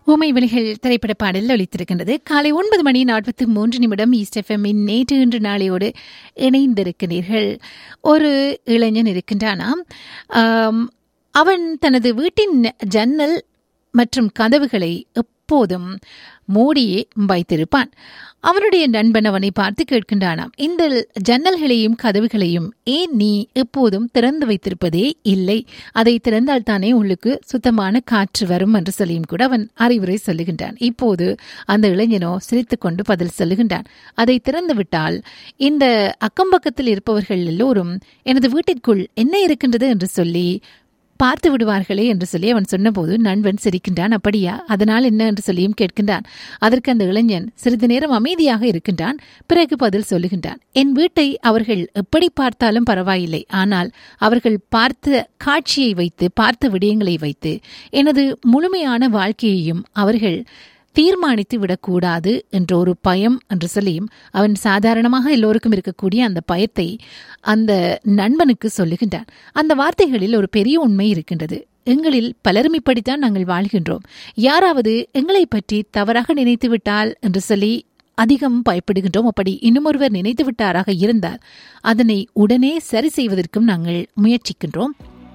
ஊமை விழிகள் திரைப்பட பாடல் ஒலித்திருக்கின்றது காலை ஒன்பது மணி நாற்பத்தி மூன்று நிமிடம் ஈஸ்ட் எஃப்எம்மின் நேற்று இன்று நாளையோடு இணைந்திருக்கிறீர்கள் ஒரு இளைஞன் இருக்கின்றானாம் ஆம், அவன் தனது வீட்டின் ஜன்னல் மற்றும் கதவுகளை எப்போதும் மூடியே வைத்திருப்பான் அவனுடைய நண்பன் அவனை பார்த்து கேட்கின்றானாம் இந்த ஜன்னல்களையும் கதவுகளையும் ஏன் நீ எப்போதும் திறந்து வைத்திருப்பதே இல்லை அதை திறந்தால் தானே உள்ளுக்கு சுத்தமான காற்று வரும் என்று சொல்லியும் கூட அவன் அறிவுரை சொல்லுகின்றான் இப்போது அந்த இளைஞனோ சிரித்துக்கொண்டு பதில் சொல்லுகின்றான் அதை திறந்து விட்டால் இந்த அக்கம்பக்கத்தில் இருப்பவர்கள் எல்லோரும் எனது வீட்டிற்குள் என்ன இருக்கின்றது என்று சொல்லி பார்த்து விடுவார்களே என்று சொல்லி அவன் சொன்னபோது நண்பன் சிரிக்கின்றான் அப்படியா அதனால் என்ன என்று சொல்லியும் கேட்கின்றான் அதற்கு அந்த இளைஞன் சிறிது நேரம் அமைதியாக இருக்கின்றான் பிறகு பதில் சொல்லுகின்றான் என் வீட்டை அவர்கள் எப்படி பார்த்தாலும் பரவாயில்லை ஆனால் அவர்கள் பார்த்த காட்சியை வைத்து பார்த்த விடயங்களை வைத்து எனது முழுமையான வாழ்க்கையையும் அவர்கள் தீர்மானித்து விடக்கூடாது என்ற ஒரு பயம் என்று சொல்லியும் அவன் சாதாரணமாக எல்லோருக்கும் இருக்கக்கூடிய அந்த பயத்தை அந்த நண்பனுக்கு சொல்லுகின்றான் அந்த வார்த்தைகளில் ஒரு பெரிய உண்மை இருக்கின்றது எங்களில் பலரும் இப்படித்தான் நாங்கள் வாழ்கின்றோம் யாராவது எங்களை பற்றி தவறாக நினைத்து விட்டால் என்று சொல்லி அதிகம் பயப்படுகின்றோம் அப்படி இன்னுமொருவர் நினைத்து விட்டாராக இருந்தால் அதனை உடனே சரி செய்வதற்கும் நாங்கள் முயற்சிக்கின்றோம்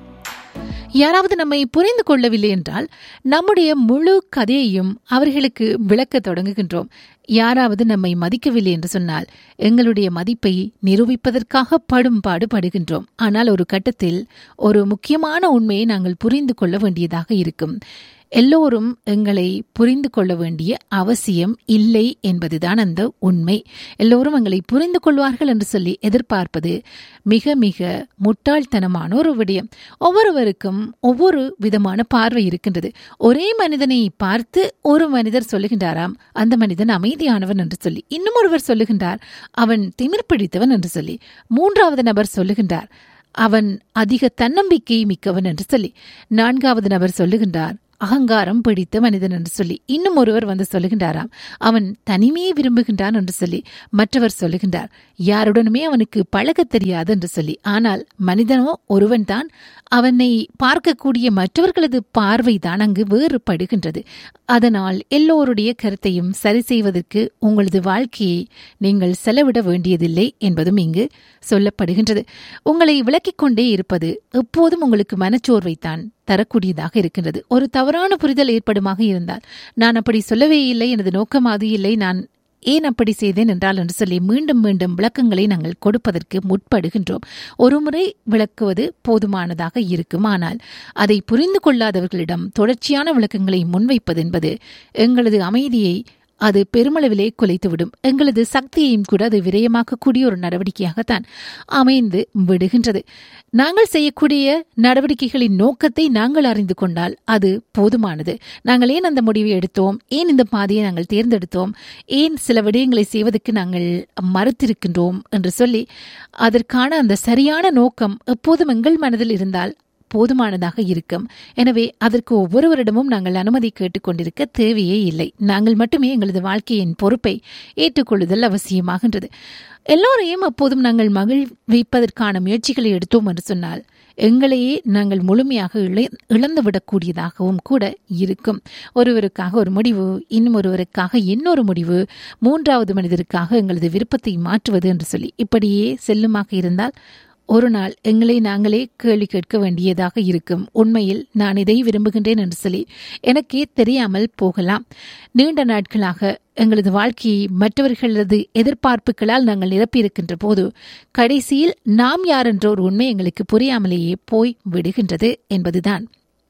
யாராவது நம்மை புரிந்து கொள்ளவில்லை என்றால் நம்முடைய முழு கதையையும் அவர்களுக்கு விளக்கத் தொடங்குகின்றோம் யாராவது நம்மை மதிக்கவில்லை என்று சொன்னால் எங்களுடைய மதிப்பை நிரூபிப்பதற்காக படும் பாடுபடுகின்றோம் ஆனால் ஒரு கட்டத்தில் ஒரு முக்கியமான உண்மையை நாங்கள் புரிந்து கொள்ள வேண்டியதாக இருக்கும் எல்லோரும் எங்களை புரிந்து கொள்ள வேண்டிய அவசியம் இல்லை என்பதுதான் அந்த உண்மை எல்லோரும் எங்களை புரிந்து கொள்வார்கள் என்று சொல்லி எதிர்பார்ப்பது மிக மிக முட்டாள்தனமான ஒரு விடயம் ஒவ்வொருவருக்கும் ஒவ்வொரு விதமான பார்வை இருக்கின்றது ஒரே மனிதனை பார்த்து ஒரு மனிதர் சொல்லுகின்றாராம் அந்த மனிதன் அமைதியானவன் என்று சொல்லி இன்னும் ஒருவர் சொல்லுகின்றார் அவன் திமிர் பிடித்தவன் என்று சொல்லி மூன்றாவது நபர் சொல்லுகின்றார் அவன் அதிக தன்னம்பிக்கை மிக்கவன் என்று சொல்லி நான்காவது நபர் சொல்லுகின்றார் அகங்காரம் பிடித்த மனிதன் என்று சொல்லி இன்னும் ஒருவர் வந்து சொல்லுகின்றாராம் அவன் தனிமையை விரும்புகின்றான் என்று சொல்லி மற்றவர் சொல்லுகின்றார் யாருடனுமே அவனுக்கு பழகத் தெரியாது என்று சொல்லி ஆனால் மனிதனோ ஒருவன்தான் அவனை பார்க்கக்கூடிய மற்றவர்களது பார்வைதான் அங்கு வேறுபடுகின்றது அதனால் எல்லோருடைய கருத்தையும் சரி செய்வதற்கு உங்களது வாழ்க்கையை நீங்கள் செலவிட வேண்டியதில்லை என்பதும் இங்கு சொல்லப்படுகின்றது உங்களை விளக்கிக் கொண்டே இருப்பது எப்போதும் உங்களுக்கு மனச்சோர்வைத்தான் தரக்கூடியதாக இருக்கின்றது ஒரு தவறான புரிதல் ஏற்படுமாக இருந்தால் நான் அப்படி சொல்லவே இல்லை எனது நோக்கம் அது இல்லை நான் ஏன் அப்படி செய்தேன் என்றால் என்று சொல்லி மீண்டும் மீண்டும் விளக்கங்களை நாங்கள் கொடுப்பதற்கு முற்படுகின்றோம் ஒருமுறை விளக்குவது போதுமானதாக இருக்கும் ஆனால் அதை புரிந்து கொள்ளாதவர்களிடம் தொடர்ச்சியான விளக்கங்களை முன்வைப்பது என்பது எங்களது அமைதியை அது பெருமளவிலே குலைத்துவிடும் எங்களது சக்தியையும் கூட அது விரயமாக்கக்கூடிய ஒரு நடவடிக்கையாகத்தான் அமைந்து விடுகின்றது நாங்கள் செய்யக்கூடிய நடவடிக்கைகளின் நோக்கத்தை நாங்கள் அறிந்து கொண்டால் அது போதுமானது நாங்கள் ஏன் அந்த முடிவை எடுத்தோம் ஏன் இந்த பாதையை நாங்கள் தேர்ந்தெடுத்தோம் ஏன் சில விடயங்களை செய்வதற்கு நாங்கள் மறுத்திருக்கின்றோம் என்று சொல்லி அதற்கான அந்த சரியான நோக்கம் எப்போதும் எங்கள் மனதில் இருந்தால் போதுமானதாக இருக்கும் எனவே அதற்கு ஒவ்வொருவரிடமும் நாங்கள் அனுமதி கேட்டுக்கொண்டிருக்க தேவையே இல்லை நாங்கள் மட்டுமே எங்களது வாழ்க்கையின் பொறுப்பை ஏற்றுக்கொள்ளுதல் அவசியமாகின்றது எல்லோரையும் அப்போதும் நாங்கள் மகிழ்விப்பதற்கான முயற்சிகளை எடுத்தோம் என்று சொன்னால் எங்களையே நாங்கள் முழுமையாக இழ இழந்துவிடக்கூடியதாகவும் கூட இருக்கும் ஒருவருக்காக ஒரு முடிவு இன்னும் ஒருவருக்காக இன்னொரு முடிவு மூன்றாவது மனிதருக்காக எங்களது விருப்பத்தை மாற்றுவது என்று சொல்லி இப்படியே செல்லுமாக இருந்தால் ஒரு நாள் எங்களை நாங்களே கேள்வி கேட்க வேண்டியதாக இருக்கும் உண்மையில் நான் இதை விரும்புகின்றேன் என்று சொல்லி எனக்கே தெரியாமல் போகலாம் நீண்ட நாட்களாக எங்களது வாழ்க்கையை மற்றவர்களது எதிர்பார்ப்புகளால் நாங்கள் நிரப்பியிருக்கின்ற போது கடைசியில் நாம் யார் என்ற ஒரு உண்மை எங்களுக்கு புரியாமலேயே போய் விடுகின்றது என்பதுதான்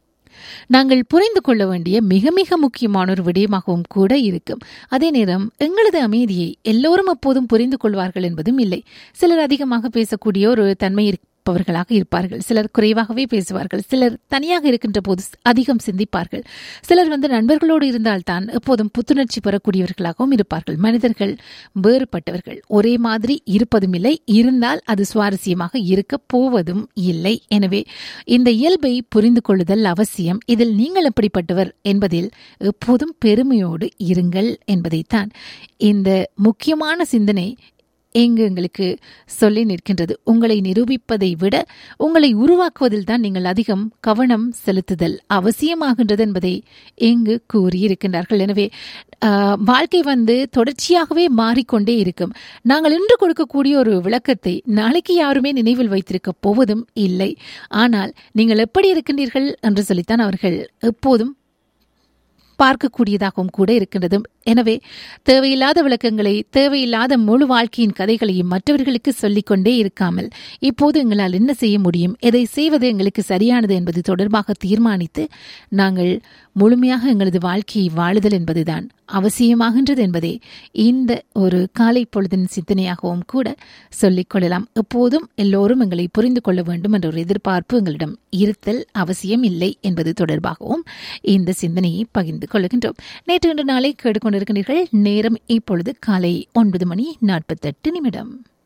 நாங்கள் புரிந்து கொள்ள வேண்டிய மிக மிக முக்கியமான ஒரு விடயமாகவும் கூட இருக்கும் அதே நேரம் எங்களது அமைதியை எல்லோரும் அப்போதும் புரிந்து கொள்வார்கள் என்பதும் இல்லை சிலர் அதிகமாக பேசக்கூடிய ஒரு தன்மை இருப்பவர்களாக இருப்பார்கள் சிலர் குறைவாகவே பேசுவார்கள் சிலர் தனியாக இருக்கின்ற போது அதிகம் சிந்திப்பார்கள் சிலர் வந்து நண்பர்களோடு இருந்தால்தான் எப்போதும் புத்துணர்ச்சி பெறக்கூடியவர்களாகவும் இருப்பார்கள் மனிதர்கள் வேறுபட்டவர்கள் ஒரே மாதிரி இருப்பதும் இல்லை இருந்தால் அது சுவாரஸ்யமாக இருக்க போவதும் இல்லை எனவே இந்த இயல்பை புரிந்து கொள்ளுதல் அவசியம் இதில் நீங்கள் எப்படிப்பட்டவர் என்பதில் எப்போதும் பெருமையோடு இருங்கள் என்பதைத்தான் இந்த முக்கியமான சிந்தனை எங்கு எங்களுக்கு சொல்லி நிற்கின்றது உங்களை நிரூபிப்பதை விட உங்களை உருவாக்குவதில் தான் நீங்கள் அதிகம் கவனம் செலுத்துதல் அவசியமாகின்றது என்பதை எங்கு கூறியிருக்கின்றார்கள் எனவே ஆஹ், வாழ்க்கை வந்து தொடர்ச்சியாகவே மாறிக்கொண்டே இருக்கும் நாங்கள் இன்று கொடுக்கக்கூடிய ஒரு விளக்கத்தை நாளைக்கு யாருமே நினைவில் வைத்திருக்க போவதும் இல்லை ஆனால் நீங்கள் எப்படி இருக்கின்றீர்கள் என்று சொல்லித்தான் அவர்கள் எப்போதும் பார்க்கக்கூடியதாகவும் கூட இருக்கின்றது எனவே தேவையில்லாத விளக்கங்களை தேவையில்லாத முழு வாழ்க்கையின் கதைகளையும் மற்றவர்களுக்கு சொல்லிக்கொண்டே இருக்காமல் இப்போது எங்களால் என்ன செய்ய முடியும் எதை செய்வது எங்களுக்கு சரியானது என்பது தொடர்பாக தீர்மானித்து நாங்கள் முழுமையாக எங்களது வாழ்க்கையை வாழுதல் என்பதுதான் அவசியமாகின்றது என்பதே இந்த ஒரு காலை பொழுதின் சிந்தனையாகவும் கூட சொல்லிக் கொள்ளலாம் எப்போதும் எல்லோரும் எங்களை புரிந்து கொள்ள வேண்டும் என்ற ஒரு எதிர்பார்ப்பு எங்களிடம் இருத்தல் அவசியம் இல்லை என்பது தொடர்பாகவும் இந்த சிந்தனையை பகிர்ந்து கொள்கின்றோம் நேற்று இன்று நாளை கேட்டுக்கொண்டிருக்கிறீர்கள் நேரம் இப்பொழுது காலை ஒன்பது மணி நாற்பத்தெட்டு நிமிடம்